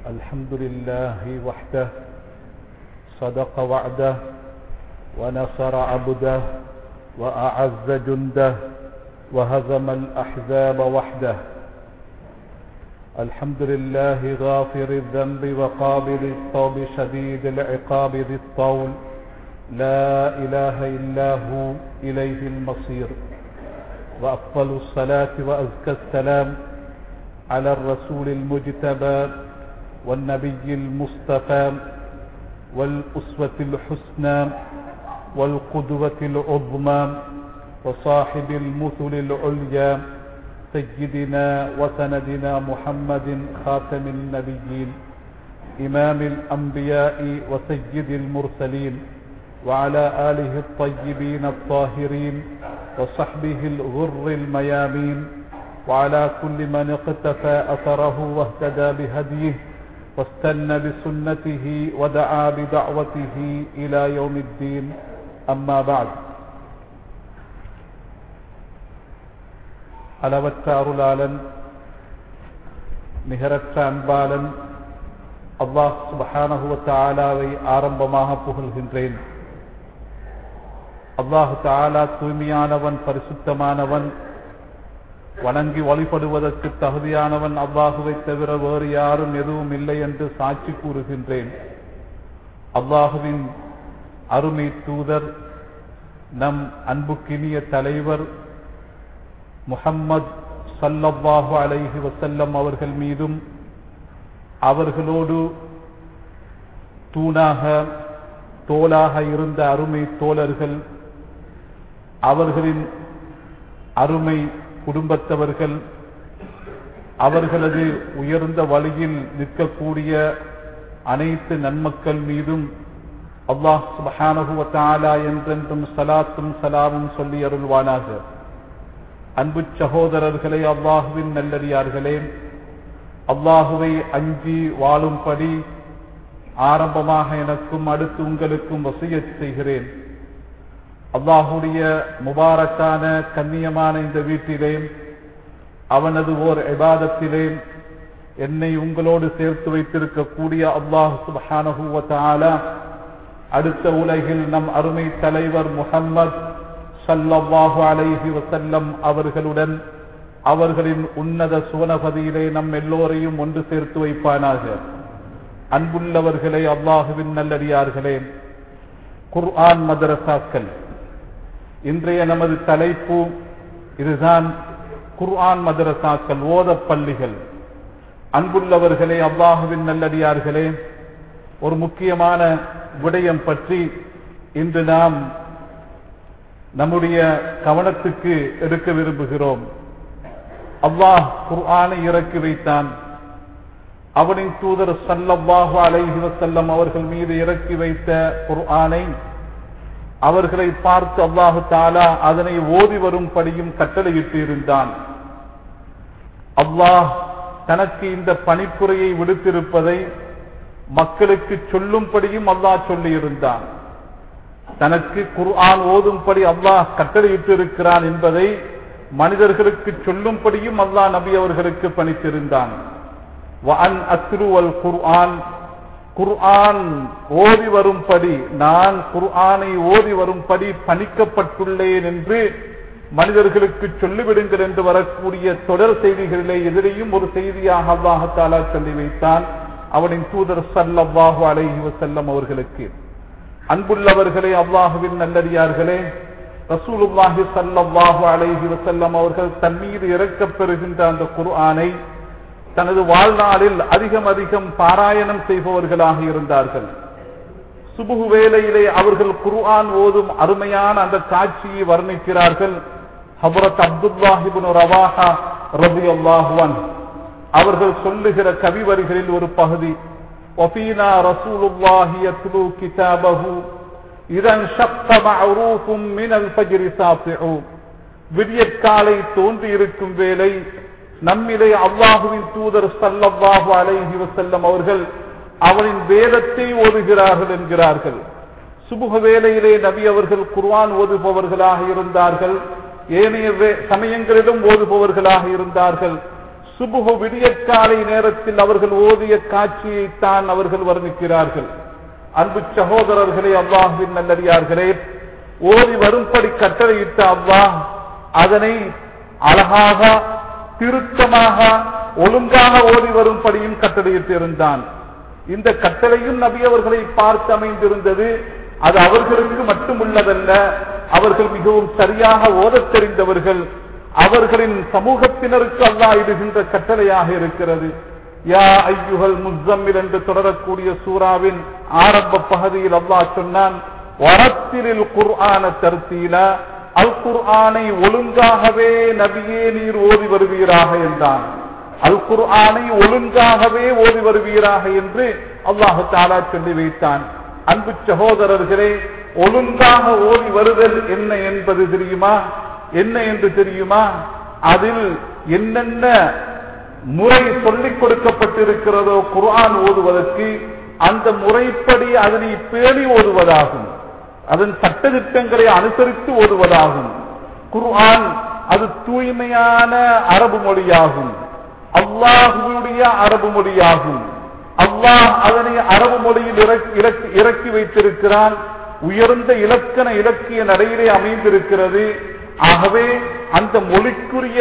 الحمد لله وحده صدق وعده ونصر عبده وأعز جنده وهزم الأحزاب وحده الحمد لله غافر الذنب وقابل التوب شديد العقاب ذي الطول لا إله إلا هو إليه المصير وأفضل الصلاة وأزكى السلام على الرسول المجتبى والنبي المصطفى والأسوة الحسنى والقدوة العظمى وصاحب المثل العليا سيدنا وسندنا محمد خاتم النبيين إمام الأنبياء وسيد المرسلين وعلى آله الطيبين الطاهرين وصحبه الغر الميامين وعلى كل من اقتفى أثره واهتدى بهديه واستنى بسنته ودعا بدعوته إلى يوم الدين أما بعد அளவற்ற அருளாளன் நிகரற்ற அன்பாளன் அல்லாஹ் சுபஹானஹுவ தாலாவை ஆரம்பமாக புகழ்கின்றேன் அல்லாஹு தாலா தூய்மையானவன் பரிசுத்தமானவன் வணங்கி வழிபடுவதற்கு தகுதியானவன் அல்லாஹுவை தவிர வேறு யாரும் எதுவும் இல்லை என்று சாட்சி கூறுகின்றேன் அல்லாஹுவின் அருமை தூதர் நம் அன்புக்கினிய தலைவர் முஹம்மது சல்லல்லாஹு அலைஹி வசல்லம் அவர்கள் மீதும் அவர்களோடு தூணாக தோளாக இருந்த அருமை தோழர்கள் அவர்களின் அருமை குடும்பத்தவர்கள் அவர்களது உயர்ந்த வழியில் நிற்கக்கூடிய அனைத்து நன்மக்கள் மீதும் அல்லாஹ் சுபஹானகுவத்தாலா என்றென்றும் சலாத்தும் சலாமும் சொல்லி அருள்வானாக அன்பு சகோதரர்களே அல்லாஹுவின் நல்லடியார்களே அல்லாஹுவை அஞ்சி வாழும்படி ஆரம்பமாக எனக்கும் அடுத்து உங்களுக்கும் வசிய செய்கிறேன் அல்லாஹுடைய முபாரக்கான கண்ணியமான இந்த வீட்டிலே அவனது ஓர் எபாதத்திலே என்னை உங்களோடு சேர்த்து வைத்திருக்கக்கூடிய அல்லாஹ் சுபஹானஹூவத்தாலா அடுத்த உலகில் நம் அருமை தலைவர் முகம்மது சல்லல்லாஹு அலைஹி வசல்லம் அவர்களுடன் அவர்களின் உன்னத சுவனபதியிலே நம் எல்லோரையும் ஒன்று சேர்த்து வைப்பானாக அன்புள்ளவர்களே அல்லாஹுவின் நல்லடியார்களே குர்ஆன் மதரசாக்கள் இன்றைய நமது தலைப்பு இதுதான் குர்ஆன் மதரசாக்கள் ஓத பள்ளிகள் அன்புள்ளவர்களே அல்லாஹுவின் நல்லடியார்களே ஒரு முக்கியமான விடயம் பற்றி இன்று நாம் நம்முடைய கவனத்துக்கு எடுக்க விரும்புகிறோம் அல்லாஹ் குர்ஆனை இறக்கி வைத்தான் அவனின் தூதர் சல்லல்லாஹு அலைஹி வசல்லம் அவர்கள் மீது இறக்கி வைத்த குர்ஆனை அவர்களை பார்த்து அல்லாஹு தாலா அதனை ஓதி வரும்படியும் கட்டளையிட்டு இருந்தான் அல்லாஹ் தனக்கு இந்த பணிப்புரையை விடுத்திருப்பதை மக்களுக்கு சொல்லும்படியும் அல்லாஹ் சொல்லியிருந்தான் தனக்கு குர்ஆன் ஓதும்படி அல்லாஹ் கட்டளையிட்டு இருக்கிறான் என்பதை மனிதர்களுக்கு சொல்லும்படியும் அல்லாஹ் நபி அவர்களுக்கு பணித்திருந்தான் குர்ஆன் குர்ஆன் ஓதி வரும்படி நான் குர்ஆனை ஓதி வரும்படி பணிக்கப்பட்டுள்ளேன் என்று மனிதர்களுக்கு சொல்லிவிடுங்கள் என்று வரக்கூடிய தொடர் செய்திகளிலே எதிரையும் ஒரு செய்தியாக அல்லாஹாலா சொல்லி வைத்தான் அவனின் தூதர் சல்லல்லாஹு அலைஹி வசல்லம் அவர்களுக்கு அன்புள்ளவர்களே அல்லாஹுவின் நல்லடியார்களே ரசூலுல்லாஹி சல்லல்லாஹு அலைஹி வசல்லம் அவர்கள் தன் மீது இறக்கப் பெறுகின்ற அந்த குர்ஆனை தனது வாழ்நாளில் அதிகம் அதிகம் பாராயணம் செய்பவர்களாக இருந்தார்கள் சுபுகு வேளையிலே அவர்கள் குர்ஆன் ஓதும் அருமையான அந்த காட்சியை வர்ணிக்கிறார்கள் ஹபரத் அப்துல்லாஹிபின் ரவாஹா ரபி அல்லாஹுவன் அவர்கள் சொல்லுகிற கவிவரிகளில் ஒரு பகுதி وفينا رسول الله يتلو كتابه إذا انشق معروف من الفجر ساطع விடியற்காலை தோன்றி இருக்கும் வேலை நம்மிலே அல்லாஹுவின் தூதர் சல்லல்லாஹு அலைஹி வசல்லம் அவர்கள் அவனின் வேதத்தை ஓதுகிறார்கள் என்கிறார்கள் சுபுக வேலையிலே நபி அவர்கள் குர்ஆன் ஓதுபவர்களாக இருந்தார்கள் ஏனைய வே- சமயங்களிலும் ஓதுபவர்களாக இருந்தார்கள் சுபுகு விடியற்காலை நேரத்தில் அவர்கள் ஓதிய காட்சியைத்தான் அவர்கள் வர்ணிக்கிறார்கள் அன்பு சகோதரர்களே அல்லாஹுவின் நல்லடியார்களே ஓதி வரும்படி கட்டளையிட்ட அல்லாஹ் அதனை அழகாக திருத்தமாக ஒழுங்காக ஓடி வரும்படியும் கட்டளையிட்டிருந்தான் இந்த கட்டளையும் நபி அவர்களை பார்த்து அமைந்திருந்தது அது அவர்களுக்கு மட்டுமுள்ளதல்ல அவர்கள் மிகவும் சரியாக ஓதத் தெரிந்தவர்கள் அவர்களின் சமூகத்தினருக்கு அல்லாஹ் இடுகின்ற கட்டளையாக இருக்கிறது யா ஐயுகள் முஸ்ஸம்மில் என்று தொடரக்கூடிய சூறாவின் ஆரம்ப பகுதியில் அல்லாஹ் சொன்னான் வரத்திலில் குர்ஆன தருத்தீல அல் குர்ஆனை ஒழுங்காகவே நபியே நீர் ஓதி வருவீராக என்றான் அல் குர்ஆனை ஒழுங்காகவே ஓதி வருவீராக என்று அல்லாஹு தாலா சொல்லி வைத்தான் அன்பு சகோதரர்களே ஒழுங்காக ஓதி வருதல் என்ன என்பது தெரியுமா என்ன என்று தெரியுமா அதில் என்னென்ன முறை சொல்லிக் கொடுக்கப்பட்டிருக்கிறதோ குர்ஆன் ஓதுவதற்கு அந்த முறைப்படி அதனை பேணி ஓதுவதாகும் அதன் சட்டதிட்டங்களை அனுசரித்து ஓதுவதாகும் குர்ஆன் அது தூய்மையான அரபு மொழியாகும் அல்லாஹுடைய அரபு மொழியாகும் அல்லாஹ் அதனை அரபு மொழியில் இறக்கி- இறக்கி- இறக்கி வைத்திருக்கிறான் உயர்ந்த இலக்கண இலக்கிய நடையிலே அமைந்திருக்கிறது ஆகவே அந்த மொழிக்குரிய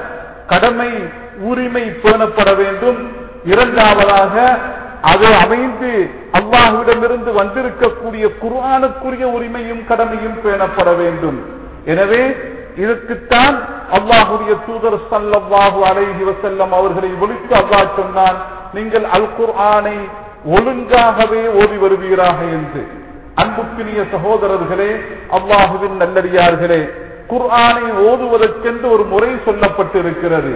கடமை உரிமை பேணப்பட வேண்டும் இரண்டாவதாக அது அமைந்து அல்லாஹ்விடமிருந்து வந்திருக்கக்கூடிய குர்ஆனுக்குரிய உரிமையும் கடமையும் பேணப்பட வேண்டும் எனவே இதற்குத்தான் அல்லாஹுடைய தூதர் ஸல்லல்லாஹு அலைஹி வஸல்லம் அவர்களை ஒழித்து அல்லாஹ் சொன்னான் நீங்கள் அல் குர்ஆனை ஒழுங்காகவே ஓதி வருவீராக என்று அன்புக்கினிய சகோதரர்களே அல்லாஹுவின் நல்லடியார்களே குர்ஆனை ஓதுவதற்கென்று ஒரு முறை சொல்லப்பட்டிருக்கிறது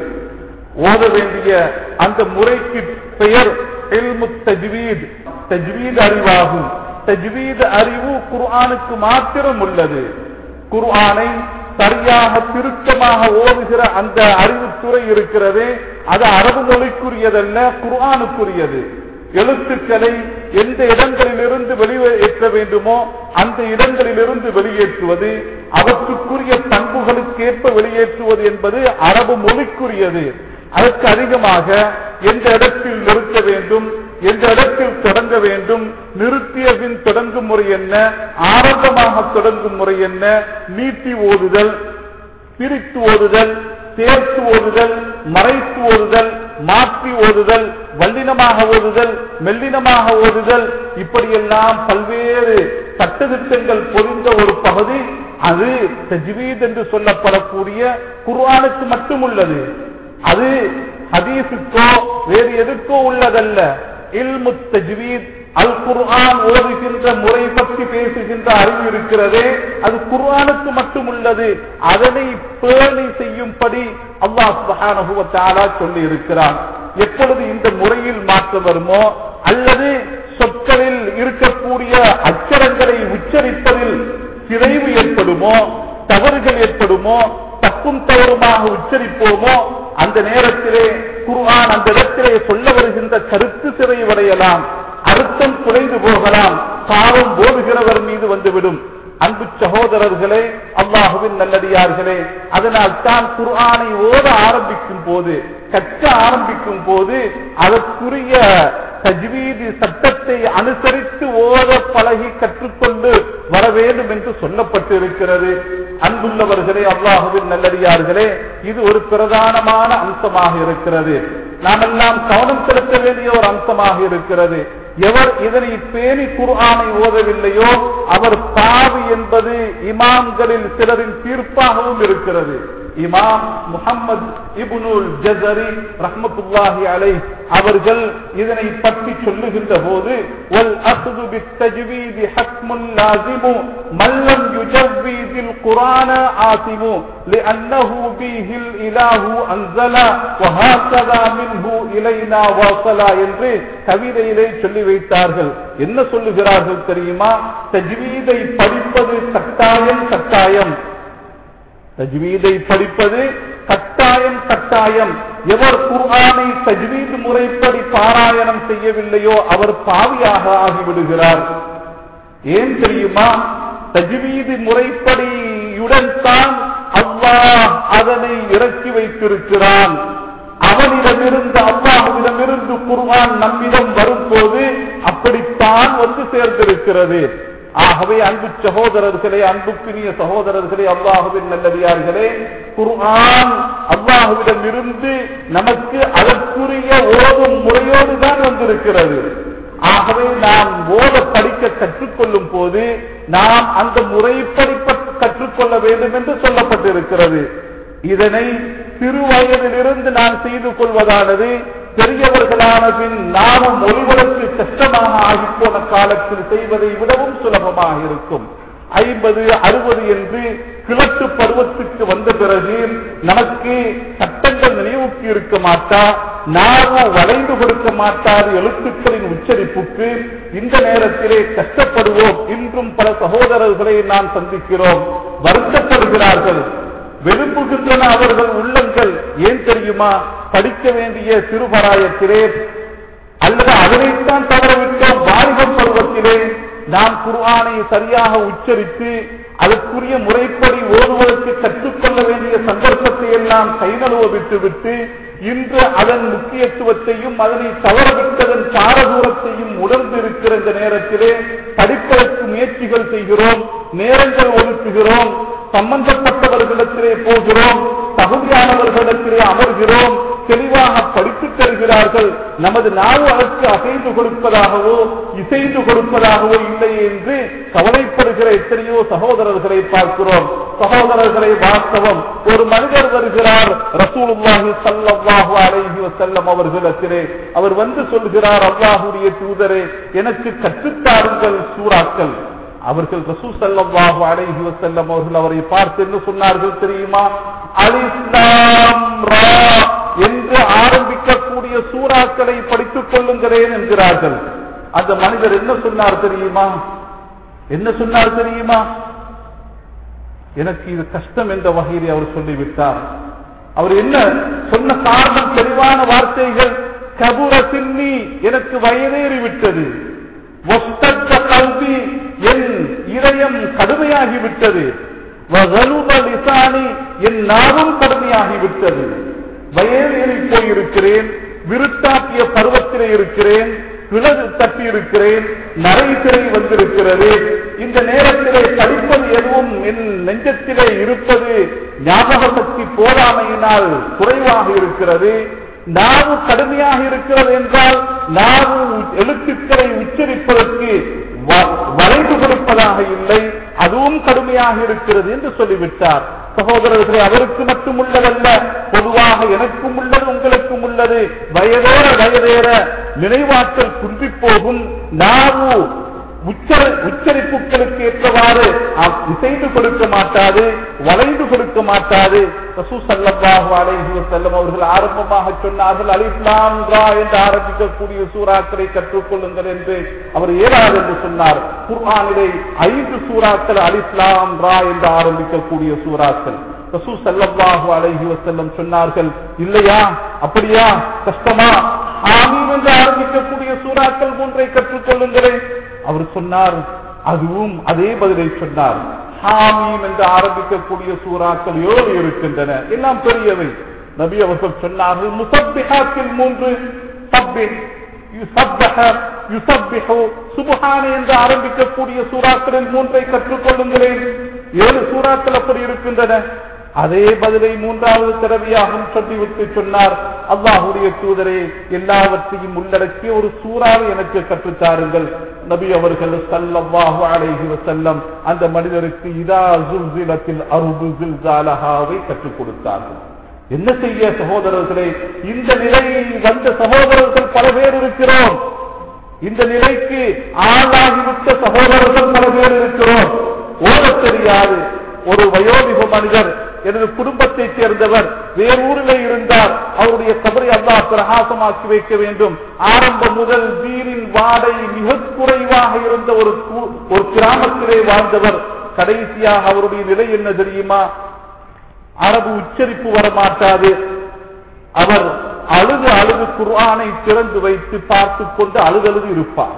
ஓத வேண்டிய அந்த முறைக்கு பெயர் இல்மு தஜ்வீத் தஜ்வீத் அறிவாகும் தஜ்வீத் அறிவு குர்ஆனுக்கு மாத்திரம் உள்ளது குர்ஆனை சரியாக திருத்தமாக ஓதுகிற அந்த அறிவுத்துறை இருக்கிறதே அது அரபு மொழிக்குரியதல்ல குர்ஆனுக்குரியது எழுத்துக்களை எந்த இடங்களிலிருந்து வெளியேற்ற வேண்டுமோ அந்த இடங்களிலிருந்து வெளியேற்றுவது அவற்றுக்குரிய பண்புகளுக்கேற்ப வெளியேற்றுவது என்பது அரபு மொழிக்குரியது அதற்கு அதிகமாக எந்த இடத்தில் நிறுத்த வேண்டும் எந்த இடத்தில் தொடங்க வேண்டும் நிறுத்திய பின் தொடங்கும் முறை என்ன ஆரம்பமாக தொடங்கும் முறை என்ன நீட்டி ஓதுதல் பிரித்து ஓதுதல் சேர்த்து ஓதுதல் மறைத்து ஓதுதல் மாற்றி ஓதுதல் வல்லினமாக ஓதுதல் மெல்லினமாக ஓதுதல் இப்படியெல்லாம் பல்வேறு சட்டதிட்டங்கள் பொறிந்த ஒரு பகுதி அது தஜ்வீத் என்று சொல்லப்படக்கூடிய குர்ஆனுக்கு மட்டும் உள்ளது அது ஹதீஸுக்கோ வேறு எதுக்கோ உள்ளதல்ல இல்மு தஜ்வீத் அல் குர்ஆன் ஓதுகின்ற முறை பற்றி பேசுகின்ற அறிவு இருக்கிறதே அது குர்ஆனுக்கு மட்டும் உள்ளது அதனை பேணி செய்யும்படி அல்லாஹ் சுப்ஹானஹு வ தஆலா சொல்லி இருக்கிறான் எப்பொழுது இந்த முறையில் மாற்றம் வருமோ அல்லது சொற்களில் இருக்கக்கூடிய அச்சரங்களை உச்சரிப்பதில் சிதைவு ஏற்படுமோ தவறுகள் ஏற்படுமோ தப்பும் தவறுமாக உச்சரிப்போமோ அந்த நேரத்திலே குர்ஆன் அந்த இடத்திலே சொல்ல வருகின்ற கருத்து சிறைவடையலாம் அர்த்தம் குறைந்து போகலாம் பாவம் போடுகிறவர் மீது வந்துவிடும் அன்பு சகோதரர்களே அல்லாஹுவின் நல்லடியார்களே அதனால் தான் குர்ஆனை ஓத ஆரம்பிக்கும் போது கற்க ஆரம்பிக்கும் போது அதற்குரிய தஜ்வீதி சட்டத்தை அனுசரித்து ஓத பழகி கற்றுக்கொண்டு வர வேண்டும் என்று சொல்லப்பட்டிருக்கிறது அன்புள்ளவர்களே அல்லாஹுவின் நல்லடியார்களே இது ஒரு பிரதானமான அம்சமாக இருக்கிறது நாமெல்லாம் கவனம் செலுத்த வேண்டிய ஒரு அம்சமாக இருக்கிறது எவர் இதனை பேணி குர்ஆனை ஓதவில்லையோ அவர் பாவி என்பது இமாம்களில் சிலரின் தீர்ப்பாகவும் இருக்கிறது இமாம் முகமது இபுனுல் ஜசரி ரஹ்மத்துல்லாஹி அலை அவர்கள் இதனை பற்றி சொல்லுகின்ற போது வல் அஹ்து பித்தஜ்வீதி ஹக்முல் லாசிமு மல்லம் யுஜவ்வீதில் குர்ஆன ஆசிமு لأنه به الإله أنزل وهكذا منه إلينا وصل என்று கவிதையிலே சொல்லி வைத்தார்கள் என்ன சொல்லுகிறார்கள் தெரியுமா தஜ்வீதை படிப்பது கட்டாயம் கட்டாயம் தஜ்வீதை படிப்பது கட்டாயம் கட்டாயம் எவர் குர்ஆனை தஜ்வீத் முறைப்படி பாராயணம் செய்யவில்லையோ அவர் பாவியாக ஆகிவிடுகிறார் ஏன் தெரியுமா தஜ்வீது முறைப்படியுடன் தான் அல்லாஹ் அதனை இறக்கி வைத்திருக்கிறான் அவனிடமிருந்து அல்லாஹுவிடமிருந்து குர்ஆன் நம்மிடம் வரும்போது அப்படித்தான் வந்து சேர்ந்திருக்கிறது ஆகவே அன்பு சகோதரர்களே அன்புக்குரிய சகோதரர்களே அல்லாஹுவின் நல்லடியார்களே குர்ஆன் அல்லாஹுவிடம் இருந்து நமக்கு அதற்குரிய ஓதும் முறையோடு தான் வந்திருக்கிறது ஆகவே நாம் ஓத படிக்க கற்றுக்கொள்ளும் போது நாம் அந்த முறைப்படி ப- கற்றுக்கொள்ள வேண்டும் என்று சொல்லப்பட்டிருக்கிறது இதனை சிறு வயதிலிருந்து நான் செய்து கொள்வதானது பெரியவர்களான பின் நாமும் மொழிவதற்கு கஷ்டமாக ஆகிப்போன காலத்தில் செய்வதை விடவும் சுலபமாக இருக்கும் ஐம்பது அறுபது என்று கிழக்கு பருவத்துக்கு வந்த பிறகு நமக்கு சட்டங்கள் நினைவுக்கு இருக்க மாட்டா நாம வளைந்து கொடுக்க மாட்டாது எழுத்துக்களின் உச்சரிப்புக்கு இந்த நேரத்திலே கஷ்டப்படுவோம் இன்றும் பல சகோதரர்களை நாம் சந்திக்கிறோம் வருத்தப்படுகிறார்கள் வெறுப்புகின்றன அவர்கள் உள்ளங்கள் ஏன் தெரியுமா படிக்க வேண்டிய சிறுபராயத்திலே அல்லது அதனைத்தான் தவறவிட்டோம் வாலிபம் பருவத்திலே நாம் குர்ஆனை சரியாக உச்சரித்து அதற்குரிய முறைப்படி ஓதுவதற்கு கற்றுக்கொள்ள வேண்டிய சந்தர்ப்பத்தை எல்லாம் கைநழுவ விட்டுவிட்டு இன்று அதன் முக்கியத்துவத்தையும் அதனை தவறவிட்டதன் பாரதூரத்தையும் உணர்ந்திருக்கிற இந்த நேரத்திலே படிப்பதற்கு முயற்சிகள் செய்கிறோம் நேரங்கள் ஒதுக்குகிறோம் சம்பந்தப்பட்டவர்களிடத்திலே போகிறோம் தகுதியானவர்களிடத்திலே அமர்கிறோம் தெளிவாக படித்துத் தருகிறார்கள் நமது நாவு அதற்கு அசைந்து கொடுப்பதாகவோ இசைந்து கொடுப்பதாகவோ இல்லை என்று கவலைப்படுகிற எத்தனையோ சகோதரர்களை பார்க்கிறோம் சகோதரர்களை வாஸ்தவம் ஒரு மனிதர் வருகிறார் ரசூலுல்லாஹி ஸல்லல்லாஹு அலைஹி வஸல்லம் அவர்களிடத்திலே அவர் வந்து சொல்கிறார் அல்லாஹ்வுடைய தூதரே எனக்கு கற்றுத்தாருங்கள் சூறாக்கள் அவர்கள் ரசூ ஸல்லல்லாஹு அலைஹி வஸல்லம் அவர்கள் அவரை பார்த்து என்ன சொன்னார்கள் தெரியுமா அலிஸ்லாம் ரா என்று ஆரம்பிக்கக்கூடிய சூறாக்களை படித்துக் கொள்ளுங்கிறேன் என்கிறார்கள் அந்த மனிதர் என்ன சொன்னார் தெரியுமா என்ன சொன்னார் தெரியுமா எனக்கு இது கஷ்டம் என்ற வகையில் அவர் சொல்லிவிட்டார் அவர் என்ன சொன்ன காரணம் தெளிவான வார்த்தைகள் கபுர சின்னி எனக்கு வயதேறி விட்டது ஒத்தற்ற கல்வி என் இதயம் கடுமையாகிவிட்டது வகலுப லிசானி என் நாவும் கடுமையாகிவிட்டது வயதேறி போயிருக்கிறேன் விருத்தாக்கிய பருவத்திலே இருக்கிறேன் பிளவு தட்டி இருக்கிறேன் நரைத்திரை வந்திருக்கிறது இந்த நேரத்திலே படிப்பது எதுவும் என் நெஞ்சத்திலே இருப்பது ஞாபக சக்தி போராமையினால் குறைவாக இருக்கிறது நாவு கடுமையாக இருக்கிறது என்றால் நாவு எழுத்துக்களை உச்சரிப்பதற்கு வ- வளைந்து கொடுப்பதாக இல்லை அதுவும் கடுமையாக இருக்கிறது என்று சொல்லிவிட்டார் சகோதரர்களே அவருக்கு மட்டும் உள்ளதல்ல பொதுவாக எனக்கும் உள்ளது உங்களுக்கும் உள்ளது வயதேற வயதேற நினைவாற்றல் குன்றிப் போகும் நாவு உச்சர உச்சரிப்புகளுக்கு ஏற்றவாறு அ- இசைந்து கொடுக்க மாட்டாது வளைந்து கொடுக்க மாட்டாது ரசூ ஸல்லல்லாஹு அலைஹி வஸல்லம் அவர்கள் ஆரம்பமாக சொன்னார்கள் அலிஸ்லாம் ரா என்று ஆரம்பிக்கக்கூடிய சூறாக்களை கற்றுக்கொள்ளுங்கள் என்று அவர் ஏறாது என்று சொன்னார் குர்ஆனிலே ஐந்து சூறாக்கள் அலிஸ்லாம் ரா என்று ஆரம்பிக்கக்கூடிய சூறாக்கள் ரசூ ஸல்லல்லாஹு அலைஹி வஸல்லம் சொன்னார்கள் இல்லையா அப்படியா கஷ்டமா ஆமீன் என்று ஆரம்பிக்கக்கூடிய சூறாக்கள் மூன்றை கற்றுக்கொள்ளுங்களேன் அவர் சொன்னார் அதுவும் அதே பதிலை சொன்னார் ஹாமீம் என்று ஆரம்பிக்கக்கூடிய சூறாக்கள் ஏழு இருக்கின்றன எல்லாம் பெரியவை நபி அவர்கள் சொன்னார்கள் முசப்பிஹாத்தில் மூன்று சப்பின் யுசப்பஹ, யுசப்பிஹு, சுப்ஹான என்று ஆரம்பிக்கக்கூடிய சூறாக்களில் மூன்றை கற்றுக்கொள்ளுங்களேன் ஏழு சூறாக்கள் அப்படி இருக்கின்றன அதே பதிலை மூன்றாவது தடவையாகவும் சொல்லிவிட்டு சொன்னார் அல்லாஹுடைய தூதரே எல்லாவற்றையும் உள்ளடக்கிய ஒரு சூறாவை எனக்கு கற்றுத்தாருங்கள் நபி அவர்கள் ஸல்லல்லாஹு அலைஹி வஸல்லம் அந்த மனிதருக்கு இதா ஜுல்சிலத்தில் அருது ஜில்சாலஹாவை கற்றுக் கொடுத்தார்கள் என்ன செய்ய சகோதரர்களே இந்த நிலையில் வந்த சகோதரர்கள் பல பேர் இருக்கிறோம் இந்த நிலைக்கு ஆளாகிவிட்ட சகோதரர்கள் பல பேர் இருக்கிறோம் ஓடத் தெரியாது ஒரு வயோதிக மனிதர் எனது குடும்பத்தைச் சேர்ந்தவர் வேறு ஊரிலே இருந்தார் அவருடைய கபரை அல்லாஹ் பிரகாசமாக்கி வைக்க வேண்டும் ஆரம்பம் முதல் வீரின் வாடை மிக குறைவாக இருந்த ஒரு கு- ஒரு கிராமத்திலே வாழ்ந்தவர் கடைசியாக அவருடைய நிலை என்ன தெரியுமா அரபு உச்சரிப்பு வரமாட்டாது அவர் அழுது அழுது குர்ஆனை திறந்து வைத்து பார்த்து கொண்டு அழுதழுது இருப்பார்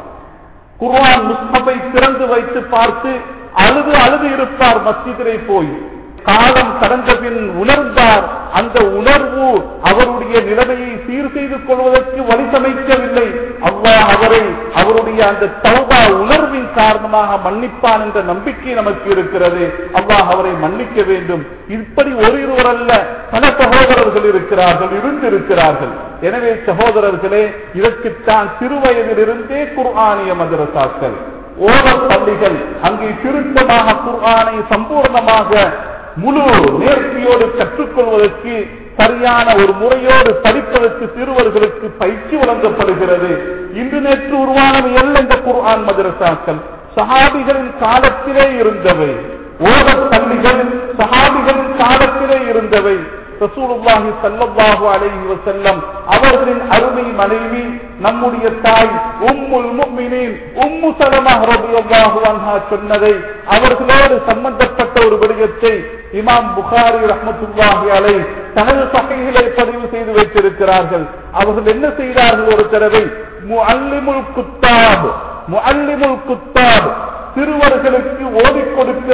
குர்ஆன் முஸ்ஹபை திறந்து வைத்து பார்த்து அழுது அழுது இருப்பார் மஸ்ஜிதிலே போய் காலம் கடந்த பின் உணர்ந்தார் அந்த உணர்வு அவருடைய நிலைமையை சீர் செய்து கொள்வதற்கு வழி சமைக்கவில்லை அல்லாஹ் அவரை அவருடைய அந்த தௌபா உணர்வின் காரணமாக மன்னிப்பான் என்ற நம்பிக்கை நமக்கு இருக்கிறது அல்லாஹ் அவரை மன்னிக்க வேண்டும் இப்படி ஒரு இருவர் அல்ல பல சகோதரர்கள் இருக்கிறார்கள் இருந்திருக்கிறார்கள் எனவே சகோதரர்களே இதற்குத்தான் சிறுவயதிலிருந்தே குர்ஆனிய மதரசாக்கள் ஓவர் பள்ளிகள் அங்கே திருத்தமாக குர்ஆனை சம்பூர்ணமாக முழு நேர்த்தியோடு கற்றுக்கொள்வதற்கு சரியான ஒரு முறையோடு படிப்பதற்கு சிறுவர்களுக்கு பயிற்சி வழங்கப்படுகிறது இன்று நேற்று உருவானவை அல்ல இந்த குர்ஆன் மதரசாக்கள் சஹாபிகளின் காலத்திலே இருந்தவை ஓவர் பள்ளிகள் சஹாபிகளின் காலத்திலே இருந்தவை ரசூலுல்லாஹி ஸல்லல்லாஹு அலைஹி வஸல்லம் அவர்களின் அருமை மனைவி நம்முடைய தாய் உம்முல் முஃமினீன் உம்மு சலமா ரலியல்லாஹு அன்ஹா சொன்னதை அவர்களோடு சம்பந்தப்பட்ட ஒரு விடயத்தை இமாம் புகாரி ரஹ்மத்துல்லாஹி அலைஹி தனது சஹீஹிலே பதிவு செய்து வைத்திருக்கிறார்கள் அவர்கள் என்ன செய்தார்கள் ஒரு தடவை முஅல்லிமுல் குத்தாப் முஅல்லிமுல் குத்தாப் சிறுவர்களுக்கு ஓதிக் கொடுக்கிற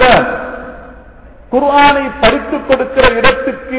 குர்ஆனை படித்துக் கொடுக்கிற இடத்துக்கு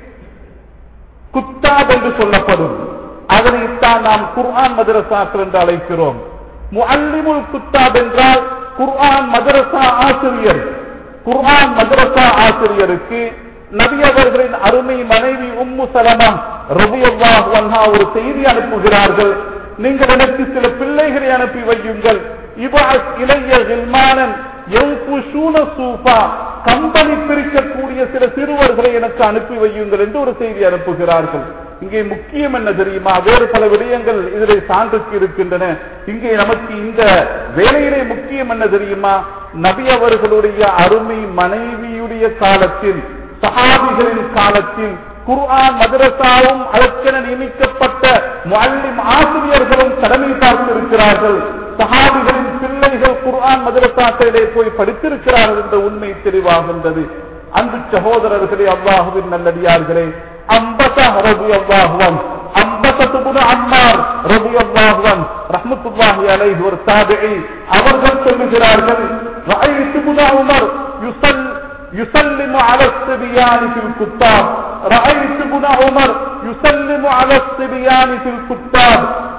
குத்தாப் என்று சொல்லப்படும் அதனைத்தான் நாம் குர்ஆன் மதரசாக்கள் என்று அழைக்கிறோம் முஅல்லிமுல் குத்தாப் என்றால் குர்ஆன் மதரசா ஆசிரியர் குர்ஆன் மதரசா ஆசிரியருக்கு நபி அவர்களின் அருமை மனைவி உம்மு சலமா ரபியல்லாஹு அன்ஹா ஒரு செய்தி அனுப்புகிறார்கள் நீங்கள் எனக்கு சில பிள்ளைகளை அனுப்பி வையுங்கள் இபாஸ் இளைய கில்மானன் யௌகுஷூன சூஃபா கம்பளி பிரிக்கக்கூடிய சில சிறுவர்களை எனக்கு அனுப்பி வையுங்கள் என்று ஒரு செய்தி அனுப்புகிறார்கள் இங்கே முக்கியம் என்ன தெரியுமா வேறு பல விடயங்கள் இதிலே சான்றுக்கு இருக்கின்றன இங்கே நமக்கு இந்த வேலையிலே முக்கியம் என்ன தெரியுமா நபி அவர்களுடைய அருமை மனைவியுடைய காலத்தில் சஹாபிகளின் காலத்தில் குர்ஆன் மதரசாவும் அதற்கென நியமிக்கப்பட்ட முஅல்லிம் ஆசிரியர்களும் கடமை பார்த்திருக்கிறார்கள் சஹாபிகளின் பிள்ளைகள் குர்ஆன் மதரசாக்களிலே போய் படித்திருக்கிறார்கள் என்ற உண்மை தெளிவாகின்றது அன்பு சகோதரர்களே அல்லாஹுவின் நல்லடியார்களே அம்பச ரபி அல்லாஹுவன் அம்பசத்துபுன அம்மார் ரபி அல்லாஹுவன் ரஹ்மத்துல்லாஹி அலைஹி ஒரு தாபிஇ அவர்கள் சொல்லுகிறார்கள் ரஅய்துபுன உமர் யுஸல் يسلم على الصبيان في الكتاب رأيت ابن عمر يسلم على الصبيان في الكتاب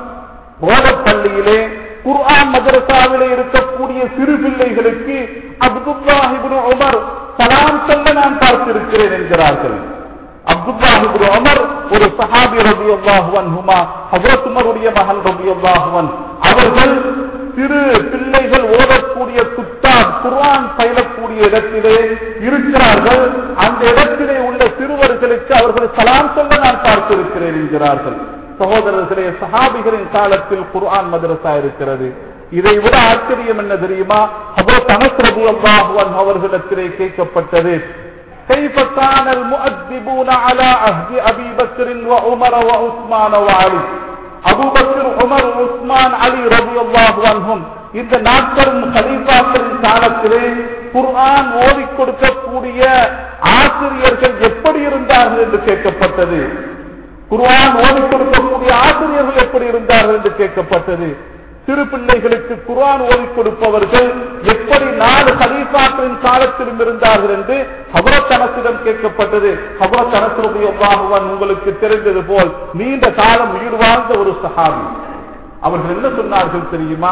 ஓதப்பள்ளியிலே குர்ஆன் மதரசாவிலே இருக்கக்கூடிய சிறு பிள்ளைகளுக்கு அப்துல்லாஹிபுன் உமர் சலாம் சொல்ல நான் பார்த்திருக்கிறேன் என்கிறார்கள் அப்துல்லாஹிபுன் உமர் ஒரு சஹாபி ரபி அல்லாஹுவன் ஹசரத் உமருடைய மகன் ரபி அல்லாஹுவன் அவர்கள் சிறு பிள்ளைகள் ஓதக்கூடிய குத்தாப் குர்ஆன் பயிலக்கூடிய இடத்திலே இருக்கிறார்கள் அந்த இடத்திலே உள்ள சிறுவர்களுக்கு அவர்கள் சலாம் சொல்ல நான் பார்த்திருக்கிறேன் என்கிறார்கள் சகோதரர்களே சஹாபிகளின் காலத்தில் குர்ஆன் மதரசா இருக்கிறது இதை விட ஆச்சரியம் என்ன தெரியுமா ஹபரத் அனஸ் ரலியல்லாஹு அன்ஹு அவர்களிடத்திலே கேட்கப்பட்டது كيف كان المؤدبون على عهد ابي بكر وعمر وعثمان وعلي Abu Bakr Umar Uthman Ali ரலியல்லாஹு அன்ஹும் இந்த நாட்களும் கலீஃபாக்களின் காலத்திலே குர்ஆன் ஓதிக் கொடுக்கக்கூடிய ஆசிரியர்கள் எப்படி இருந்தார்கள் என்று கேட்கப்பட்டது குர்ஆன் ஓதிக் கொடுக்கக்கூடிய ஆசிரியர்கள் எப்படி இருந்தார்கள் என்று கேட்கப்பட்டது சிறு பிள்ளைகளுக்கு குர்ஆன் ஓதிக் கொடுப்பவர்கள் எப்படி நாலு கலீஃபாக்களின் காலத்திலும் இருந்தார்கள் என்று ஹபரத் அனசிடம் கேட்கப்பட்டது ஹபரத் அனசுடைய உங்களுக்கு தெரிந்தது போல் நீண்ட காலம் உயிர் வாழ்ந்த ஒரு சஹாபி அவர்கள் என்ன சொன்னார்கள் தெரியுமா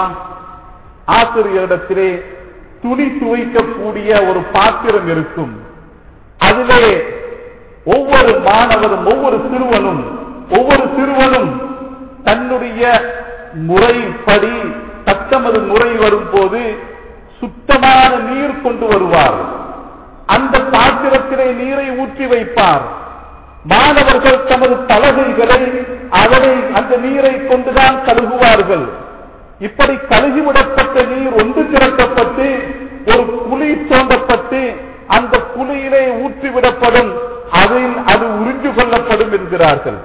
ஆசிரியரிடத்திலே துணி துவைக்கக்கூடிய ஒரு பாத்திரம் இருக்கும் அதிலே ஒவ்வொரு மாணவரும் ஒவ்வொரு சிறுவனும் ஒவ்வொரு சிறுவனும் தன்னுடைய முறைப்படி தத்தமது முறை வரும்போது சுத்தமான நீர் கொண்டு வருவார் அந்த பாத்திரத்திலே நீரை ஊற்றி வைப்பார் மாணவர்கள் தமது பலகைகளை அதனை அந்த நீரை கொண்டுதான் கழுகுவார்கள் இப்படி கழுகிவிடப்பட்ட நீர் ஒன்று திரட்டப்பட்டு ஒரு குழி தோண்டப்பட்டு அந்த குழியிலே ஊற்றிவிடப்படும் அதில் அது உறிஞ்சு கொள்ளப்படும் என்கிறார்கள்